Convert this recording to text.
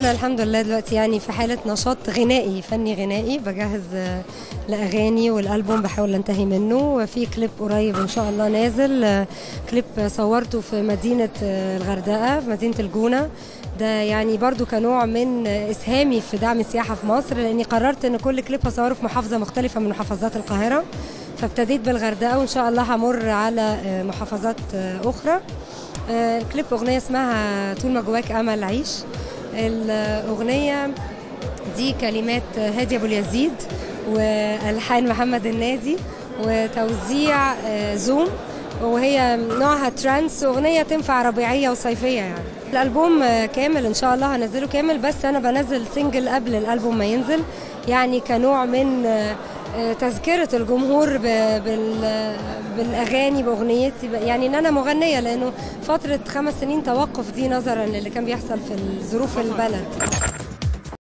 أنا الحمد لله دلوقتي يعني في حالة نشاط غنائي فني غنائي بجهز آه، لأغاني والألبوم بحاول أنتهي منه وفي كليب قريب إن شاء الله نازل آه، كليب صورته في مدينة آه، الغردقة في مدينة الجونة ده يعني برضو كنوع من آه، إسهامي في دعم السياحة في مصر لأني قررت إن كل كليب هصوره في محافظة مختلفة من محافظات القاهرة فابتديت بالغردقة وإن شاء الله همر على آه، محافظات آه، أخرى آه، الكليب أغنية اسمها طول ما جواك أمل عيش الأغنية دي كلمات هادي أبو اليزيد وألحان محمد النادي وتوزيع آه، زوم وهي نوعها ترانس أغنية تنفع ربيعية وصيفية يعني الألبوم آه، كامل إن شاء الله هنزله كامل بس أنا بنزل سنجل قبل الألبوم ما ينزل يعني كنوع من آه، آه، تذكرة الجمهور ب- بال- بالأغاني بأغنيتي ب- يعني إن أنا مغنية لأنه فترة خمس سنين توقف دي نظرا للي كان بيحصل في ظروف البلد